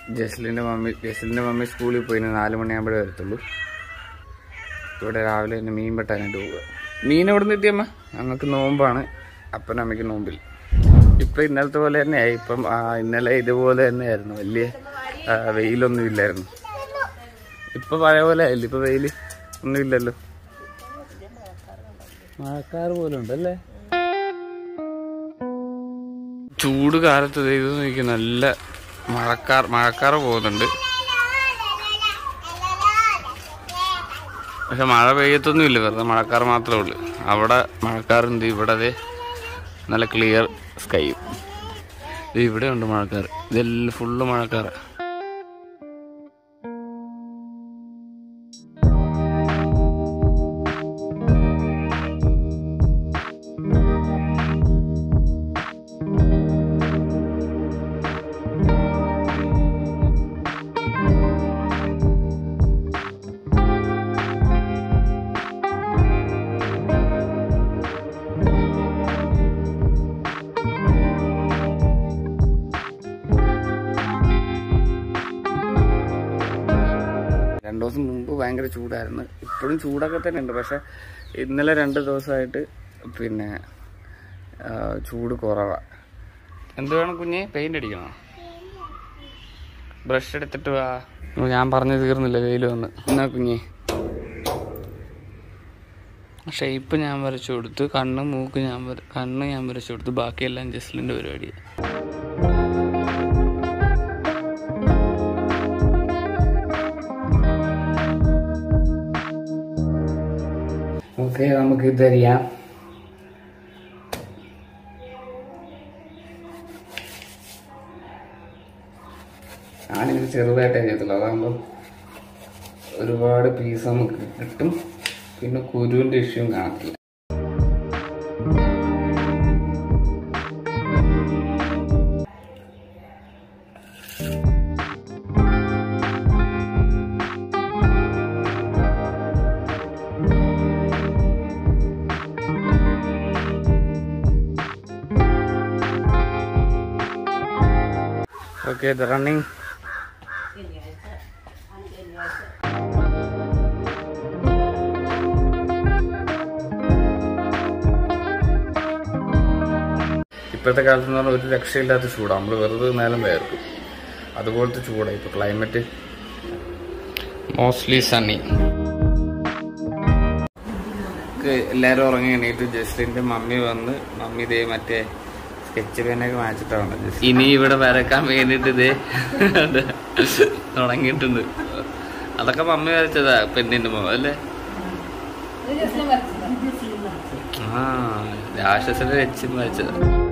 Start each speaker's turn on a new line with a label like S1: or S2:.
S1: ജസ്ലിൻ്റെ mummy ജസ്ലിൻ്റെ mummy സ്കൂളിൽ പോയി ഇനി നാല് മണിയാകുമ്പോഴേ വരത്തുള്ളൂ ഇവിടെ രാവിലെ തന്നെ മീൻ വെട്ടാനായിട്ട് പോവുക മീൻ എവിടെ നിന്ന് കിട്ടിയമ്മ ഞങ്ങൾക്ക് നോമ്പാണ് അപ്പനും അമ്മയ്ക്ക് നോമ്പിൽ ഇപ്പം ഇന്നലത്തെ പോലെ തന്നെയായി ഇപ്പം ആ, ഇന്നലെ ഇതുപോലെ തന്നെയായിരുന്നു വലിയ ആ, വെയിലൊന്നും ഇല്ലായിരുന്നു ഇപ്പം പഴയ പോലെ ആയില്ല ഇപ്പം വെയിൽ ഒന്നും ഇല്ലല്ലോ മഴക്കാറ് പോലെ ഉണ്ടല്ലേ ചൂട് കാലത്ത് ദേ ഇത് നോക്കി നല്ല മഴക്കാർ മഴക്കാർ പോകുന്നുണ്ട് പക്ഷെ മഴ പെയ്യത്തൊന്നും ഇല്ല വെറുതെ മഴക്കാർ മാത്രമേ ഉള്ളൂ അവിടെ മഴക്കാറുണ്ട് ഇവിടെ അതെ നല്ല ക്ലിയർ സ്കൈയും ഇത് ഇവിടെ ഉണ്ട് മഴക്കാർ ഇതെല്ലാം ഫുള്ള് മഴക്കാർ രണ്ടു ദിവസം മുമ്പ് ഭയങ്കര ചൂടായിരുന്നു ഇപ്പോഴും ചൂടൊക്കെ തന്നെ ഉണ്ട് പക്ഷെ ഇന്നലെ രണ്ട് ദിവസമായിട്ട് പിന്നെ ആ, ചൂട് കുറവാണ് എന്ത് വേണം കുഞ്ഞെ പെയിന്റ് അടിക്കണോ ബ്രഷ് എടുത്തിട്ട് വാ ഓ, ഞാൻ പറഞ്ഞു തീർന്നില്ല വെയിൽ വന്ന് എന്നാ കുഞ്ഞെ ഷേപ്പ് ഞാൻ വരച്ചു കൊടുത്തു കണ്ണ് മൂക്ക് ഞാൻ വര കണ്ണ് ഞാൻ വരച്ചു കൊടുത്തു ബാക്കിയെല്ലാം ജസ്ലിൻ്റെ പരിപാടി ഓക്കെ നമുക്ക് ഇതറിയാം ഞാനിങ്ങനെ ചെറുതായിട്ടേ ചെയ്യത്തുള്ളൂ അതാകുമ്പോൾ ഒരുപാട് പീസ് നമുക്ക് കിട്ടും പിന്നെ കുരുവിൻ്റെ ഇഷ്യൂവും കാണത്തില്ല ഓക്കെ ഇത് റണ്ണിങ് ഇപ്പോഴത്തെ കാലത്ത് എന്ന് പറഞ്ഞാൽ ഒരു രക്ഷയില്ലാത്ത ചൂടാണ് നമ്മൾ വെറുതെ നേരം വേർക്കും അതുപോലത്തെ ചൂടാണ് ഇപ്പോൾ ക്ലൈമറ്റ് മോസ്റ്റ്ലി സണ്ണി എല്ലാവരും ഉറങ്ങി എണീറ്റ് ജസ്റ്റിന്റെ മമ്മി വന്ന് മമ്മി ഇതേ മറ്റേ സ്കെച്ച് പെനൊക്കെ വാങ്ങിച്ചിട്ടാണ് ഇനി ഇവിടെ വരക്കാൻ വേണ്ടിട്ട് ഇതേ തുടങ്ങിയിട്ടുണ്ട് അതൊക്കെ മമ്മി വരച്ചതാ പെണ്ണിന്റെ മുഖം അല്ലേ ആ രാക്ഷസിന്റെ വെച്ചും വരച്ചതാ